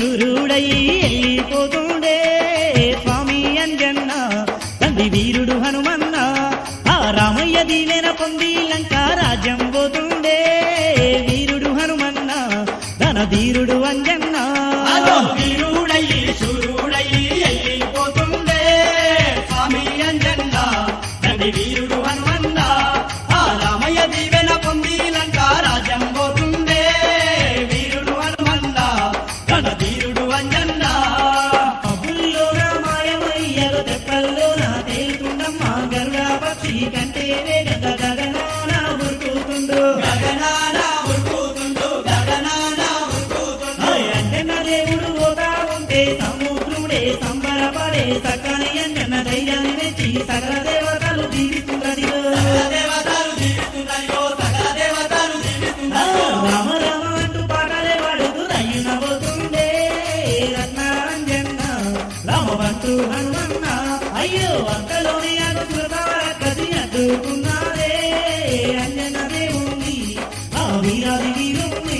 సూర్యుడయి వెళ్ళిపోతుండే స్వామి అంజన్న తండ్రి వీరుడు హనుమన్న ఆ రామయ్య దీవెన పొంది లంక రాజ్యం పోతుండే వీరుడు హనుమన్న ధన ధీరుడు అంజన్న అదో వీరుడయ్యి శూరుడయ్యి వెళ్ళిపోతుండే స్వామి అంజన్న తండ్రి వీరుడు హనుమన్న ఆ రామయ్య దీవెన పొంది లంక రాజ్యం పోతుండే వీరుడు హనుమన్న తన ధీరుడు అంజన్న అబుల్లో రామాయమయ్యలు తెప్పల్లో నా తేలుతుండమ్మా గరుడా పక్షి కంటే వేగంగా గగనాన ఉరుకుతుండు గగనాన ఉరుకుతుండు గగనాన ఉరుకుతుండు అంజన దేవుడు పోతా ఉంటే సముద్రుడే సంబరపడే సకని అంజన ధైర్యాన్ని మెచ్చి సకల దేవతలు దీవిస్తున్నదిగో సకల దేవతలు జీవిస్తున్నాయో సకల దేవతలు జీవిస్తున్నాయో రామ రామ అంటూ పాటలే పాడుతూ దయ్యున పోతుండే రత్నాంజన్న రామబంతు హనుమన్న అయ్యో అంతలోనే అనుకృతార కసి అడ్డుకున్నారే అంజన దేవుణ్ణి ఆ వీరాది వీరుణ్ణి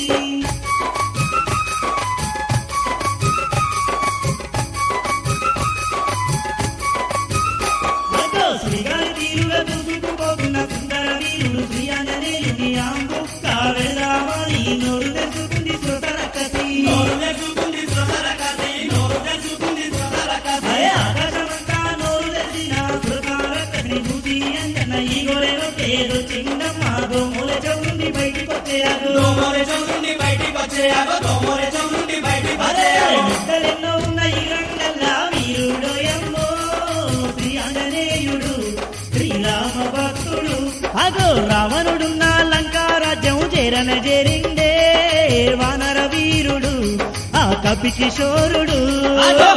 అదో శ్రీగారి తీరుగా దూసుకుపోతున్న సుందర వీరుడు శ్రీ ఆంజనేయుని ఆంబుక్క వెళదామని నోరు తెచ్చుకుంది శ్రోతల కసి నోరు తెచ్చుకుంది సొసర కసి నోరు తెచ్చుకుంది సొసర కసి అరే ఆకాశమంతా నోరు తెచ్చిన శ్రోతల కసిని చూసి అంజన ఈ గోరెలో పేరు చింగమ్మ దోముల చౌండి బయటికి వచ్చేయాదు దోమోరే చౌరుండి బయటికి వచ్చేయాగో దోమోరే చౌరుండి బయటికి అరే వచ్చేయాగో ముక్కలెన్నో ఉన్న ఈ రంగల్లా వీరుడోయమ్మో శ్రీ ఆంజనేయుడు శ్రీరామ భక్తుడు అగో రావణుడున్న లంకా రాజ్యం చేరన చేరిండే వానర వీరుడు ఆ కపి కిషోరుడు అదో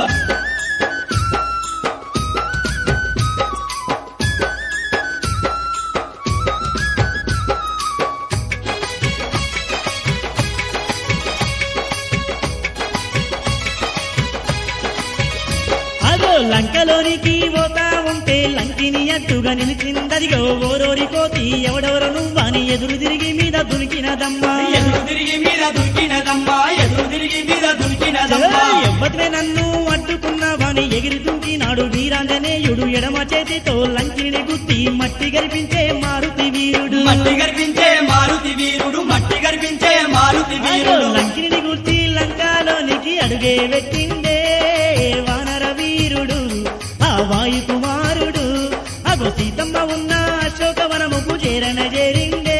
అగో లంకలోనికి పోతా ఉంటే లంకిని అట్టుగా నిలిచిందదిగో ఓరోరి కోతి ఎవడెవరు నువ్వని ఎదురు తిరిగి మీద దునికినదమ్మా ఎదురు తిరిగి మీద దుర్కినదమ్మా ఎదురు తిరిగి మీద దుర్కినదమ్మా ఎవ్వత్వే నన్ను అడ్డుకున్నావని ఎగిరి దుంకినాడు వీరాంజనేయుడు ఎడమ చేతితో లంకిని గుత్తి మట్టి గరిపించే మారుతి వీరుడు మట్టి గర్పించే మారుతి వీరుడు మట్టి గర్పించే మారుతి అగో వీరుడు లంకిని గుర్తి లంకాలోనికి అడుగే పెట్టిండే వానర వీరుడు ఆ వాయు కుమారుడు అగో సీతమ్మ ఉన్న అశోకవనముకు చేరన చేరిండే